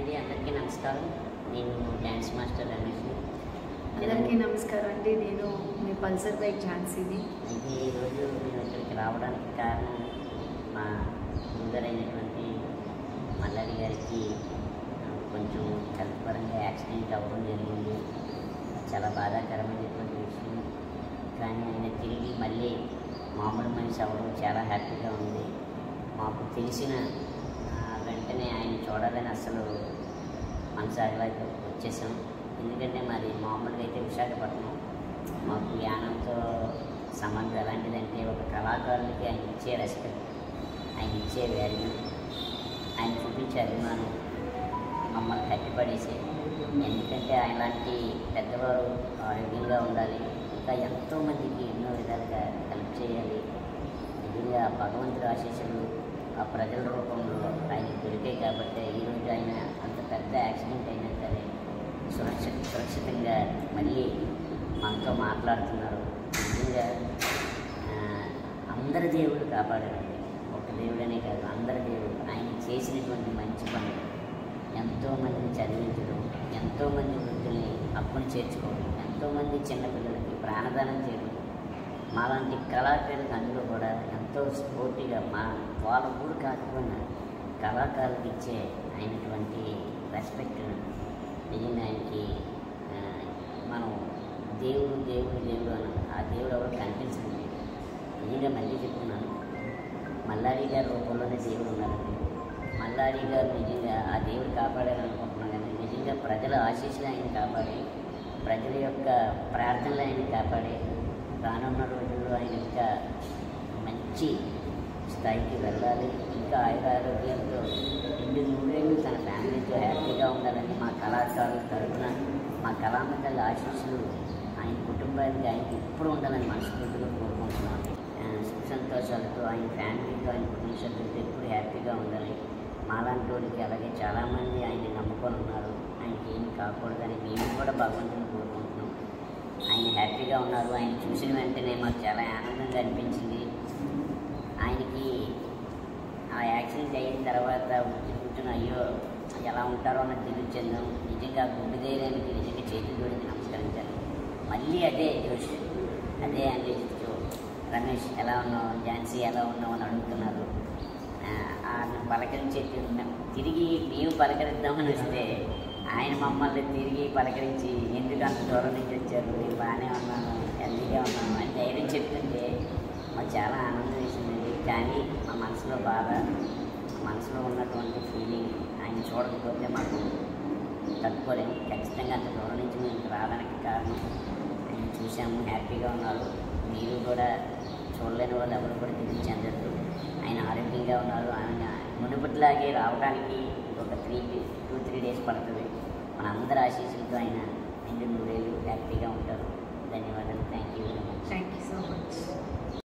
అండి అందరికీ నమస్కారం నేను డ్యాన్స్ మాస్టర్ రమేష్ అందరికీ నమస్కారం అండి నేను మీ పల్సర్ బైక్ ఝాన్సీని అయితే ఈరోజు నేను ఇక్కడికి రావడానికి కారణం మా ముందరైనటువంటి మల్లారి గారికి ఆ, కొంచెం హెల్త్ పరంగా యాక్సిడెంట్ అవ్వడం జరిగింది చాలా బాధాకరమైనటువంటి విషయం కానీ ఆయన తిరిగి మళ్ళీ మామూలు మనిషి అవ్వడం చాలా హ్యాపీగా ఉంది మాకు తెలిసిన ఆ, వెంటనే ఆయన చూడాలని అసలు మనసాగలేక వచ్చేసాం ఎందుకంటే మరి మామూలుగా అయితే విశాఖపట్నం మాకు యానంతో సంబంధం ఎలాంటిదంటే ఒక కళాకారులకి ఆయన ఇచ్చే రెస్పెక్ట్ ఆయన ఇచ్చే వాల్యూ ఆయన చూపించే అభిమానం మమ్మల్ని కట్టిపడేసే ఎందుకంటే ఆయన లాంటి పెద్దవారు ఆరోగ్యంగా ఉండాలి ఇంకా ఎంతోమందికి ఎన్నో విధాలుగా హెల్ప్ చేయాలి నిజంగా భగవంతుడు ఆశీస్సులు ఆ ప్రజల రూపంలో ఆయన దొరికాయి కాబట్టి ఈరోజు ఆయన అంత పెద్ద యాక్సిడెంట్ అయినా సరే సురక్ష సురక్షితంగా మళ్ళీ మనతో మాట్లాడుతున్నారు నిజంగా ఆ, అందరి దేవుడు కాపాడారండి ఒక దేవుడనే కాదు అందరి దేవుడు ఆయన చేసినటువంటి మంచి పనులు ఎంతోమందిని చదివించడం ఎంతోమంది వృద్ధుల్ని అప్పుని చేర్చుకోవడం ఎంతోమంది చిన్నపిల్లలకి ప్రాణదానం చేయడం మాలాంటి కళాకారులకు అందులో కూడా ఎంతో స్ఫూర్తిగా మా వాళ్ళ ఊరు కాకపోయినా కళాకారులకు ఇచ్చే అయినటువంటి రెస్పెక్ట్ నిజంగా ఆయనకి ఆ, మనం దేవుడు దేవుడు దేవుడు అని ఆ దేవుడు ఎవరు కనిపించండి నిజంగా మళ్ళీ చెప్తున్నాను మల్లారి గారి రూపంలోనే దేవుడు ఉన్నారండి మల్లారి గారు నిజంగా ఆ దేవుడు కాపాడాలనుకుంటున్నాం కానీ నిజంగా ప్రజల ఆశీస్సులు ఆయన కాపాడి ప్రజల యొక్క ప్రార్థనలు ఆయన కాపాడి రానున్న రోజుల్లో ఆయన ఇంకా మంచి స్థాయికి వెళ్ళాలి ఇంకా ఆయుర ఆరోగ్యాలతో రెండు నూరేళ్ళు తన ఫ్యామిలీతో హ్యాపీగా ఉండాలని మా కళాకారుల తరఫున మా కళామతల ఆశీస్సులు ఆయన కుటుంబానికి ఆయనకి ఎప్పుడు ఉండాలని మనస్ఫూర్తిగా కోరుకుంటున్నాను ఆ, సుఖ సంతోషాలతో ఆయన ఫ్యామిలీతో ఆయన కుటుంబ సభ్యులతో ఎప్పుడు హ్యాపీగా ఉండాలి మాలాంటి వాళ్ళకి అలాగే చాలామంది ఆయన్ని నమ్ముకొని ఉన్నారు ఆయనకి ఏం కాకూడదని మేము కూడా భగవంతుని కోరుకుంటున్నాం ఆయన హ్యాపీగా ఉన్నారు ఆయన చూసిన వెంటనే మాకు చాలా ఆనందంగా అనిపించింది ఆయనకి ఆ యాక్సిడెంట్ అయిన తర్వాత వచ్చి కూర్చుని అయ్యో ఎలా ఉంటారో అన్నది తెలివి చెందాం నిజంగా గుండె ధైర్యానికి నిజంగా చేతులు జోడించి నమస్కరించాలి మళ్ళీ అదే జోష్ అదే అన్వేషించు రమేష్ ఎలా ఉన్నావు ఝాన్సీ ఎలా ఉన్నావు అని అడుగుతున్నారు ఆ, ఆయన పలకరించే తీరు- తిరిగి మేము పలకరిద్దామని వస్తే ఆయన మమ్మల్ని తిరిగి పలకరించి ఎందుకు అంత దూరం నుంచి వచ్చారు నేను బాగానే ఉన్నాను హెల్తీగా ఉన్నాను అని ధైర్యం చెప్తుంటే మాకు చాలా ఆనందం వేసిందండి కానీ మా మనసులో బాధ మా మనసులో ఉన్నటువంటి ఫీలింగ్ ఆయన చూడకపోతే మాకు తట్టుకోలేము ఖచ్చితంగా అంత దూరం నుంచి మేము రావడానికి కారణం ఆయన చూసాము హ్యాపీగా ఉన్నారు మీరు కూడా చూడలేని వాళ్ళు ఎవరు కూడా తిరిగి చెందద్దు ఆయన ఆరోగ్యంగా ఉన్నారు ఆయన మునుపటిలాగే రావడానికి ఒక త్రీ టూ త్రీ డేస్ పడుతుంది మన అందరి ఆశీస్సులతో ఆయన రెండు నూరేళ్ళు హ్యాపీగా ఉంటారు ధన్యవాదాలు thank you very much thank you so much